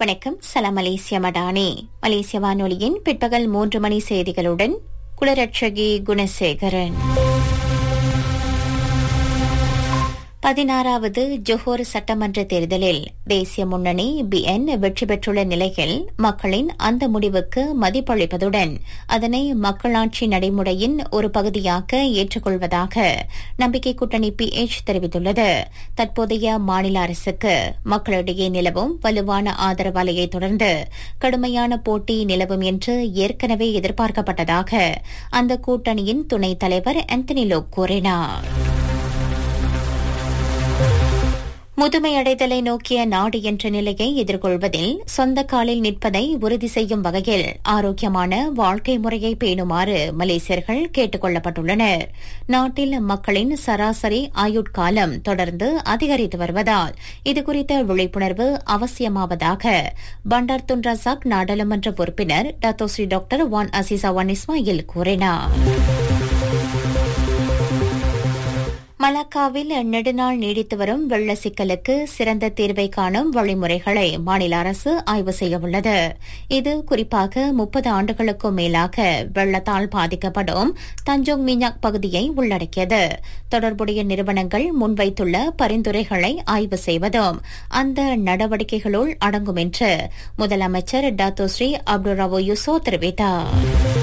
வணக்கம் சலாம் மலேசிய மடானி மலேசிய வானொலியின் பிற்பகல் மூன்று மணி செய்திகளுடன் குலரட்சகி குணசேகரன் பதினாறாவது ஜொஹோர் சட்டமன்ற தேர்தலில் தேசிய முன்னணி பிஎன் வெற்றி பெற்றுள்ள நிலையில் மக்களின் அந்த முடிவுக்கு மதிப்பளிப்பதுடன் அதனை மக்களாட்சி நடைமுறையின் ஒரு பகுதியாக ஏற்றுக்கொள்வதாக நம்பிக்கை கூட்டணி பிஎச் தெரிவித்துள்ளது தற்போதைய மாநில அரசுக்கு மக்களிடையே நிலவும் வலுவான ஆதரவு அலையை தொடர்ந்து கடுமையான போட்டி நிலவும் என்று ஏற்கனவே எதிர்பார்க்கப்பட்டதாக அந்த கூட்டணியின் துணைத் தலைவர் ஆந்தனி லோக் கூறினார் முதுமையடைதலை நோக்கிய நாடு என்ற நிலையை எதிர்கொள்வதில் சொந்த காலில் நிற்பதை உறுதி செய்யும் வகையில் ஆரோக்கியமான வாழ்க்கை முறையை பேணுமாறு மலேசியர்கள் கேட்டுக் கொள்ளப்பட்டுள்ளனர் நாட்டில் மக்களின் சராசரி ஆயுட்காலம் தொடர்ந்து அதிகரித்து வருவதால் இதுகுறித்த விழிப்புணர்வு அவசியமாவதாக பண்டார் துன் ரசாக் நாடாளுமன்ற உறுப்பினர் Datuk Seri doctor Wan Azizah Wan Ismail கூறினார் மலாக்காவில் நெடுநாள் நீடித்து வரும் வெள்ள சிக்கலுக்கு சிறந்த தீர்வை காணும் வழிமுறைகளை மாநில அரசு ஆய்வு செய்யவுள்ளது இது குறிப்பாக முப்பது ஆண்டுகளுக்கும் மேலாக வெள்ளத்தால் பாதிக்கப்படும் தஞ்சோங் மிஞ்சாக் பகுதியை உள்ளடக்கியது தொடர்புடைய நிறுவனங்கள் முன்வைத்துள்ள பரிந்துரைகளை ஆய்வு செய்வதும் அந்த நடவடிக்கைகளுள் அடங்கும் என்று முதலமைச்சர் டாத்தோஸ்ரீ அப்துல் ரவோ யூசோ தெரிவித்தார்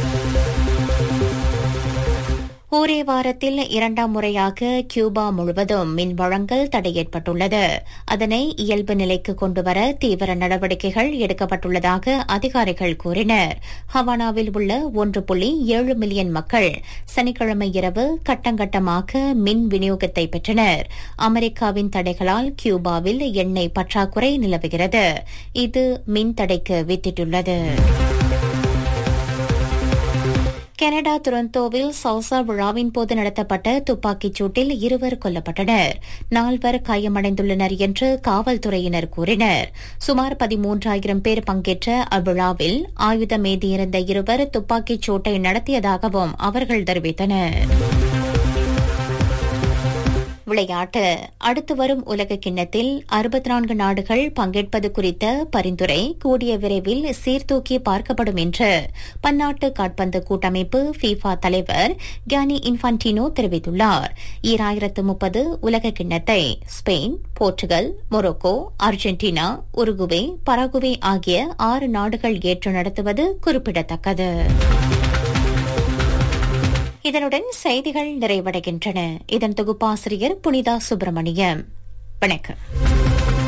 ஒரே வாரத்தில் இரண்டாம் முறையாக கியூபா முழுவதும் மின் வழங்கல் தடை ஏற்பட்டுள்ளது அதனை இயல்பு நிலைக்கு கொண்டுவர தீவிர நடவடிக்கைகள் எடுக்கப்பட்டுள்ளதாக அதிகாரிகள் கூறினர் ஹவானாவில் உள்ள ஒன்று புள்ளி ஏழு மில்லியன் மக்கள் சனிக்கிழமை இரவு கட்டங்கட்டமாக மின் விநியோகத்தை பெற்றனர் அமெரிக்காவின் தடைகளால் கியூபாவில் எண்ணெய் பற்றாக்குறை நிலவுகிறது இது மின் தடைக்கு வித்திட்டுள்ளது கனடா துரந்தோவில் சல்சா விழாவின் போது நடத்தப்பட்ட துப்பாக்கிச் சூட்டில் இருவர் கொல்லப்பட்டனர் நால்வர் காயமடைந்துள்ளனர் என்று காவல்துறையினர் கூறினர் சுமார் பதிமூன்றாயிரம் பேர் பங்கேற்ற அவ்விழாவில் ஆயுதமேந்தியிருந்த இருவர் துப்பாக்கிச் சூட்டை நடத்தியதாகவும் அவர்கள் தெரிவித்தனர் விளையாட்டு அடுத்து வரும் உலக கிண்ணத்தில் அறுபத்தி நான்கு நாடுகள் பங்கேற்பது குறித்த பரிந்துரை கூடிய விரைவில் சீர்தூக்கி பார்க்கப்படும் என்று பன்னாட்டு காட்பந்து கூட்டமைப்பு ஃபீஃபா தலைவர் கியானி இன்ஃபான்டினோ தெரிவித்துள்ளார் ஈராயிரத்து முப்பது உலக கிண்ணத்தை Spain Portugal Morocco Argentina Uruguay Paraguay ஆகிய ஆறு நாடுகள் ஏற்று நடத்துவது குறிப்பிடத்தக்கது இதனுடன் செய்திகள் நிறைவடைகின்றன இதன் தொகுப்பாசிரியர் புனிதா சுப்பிரமணியம் வணக்கம்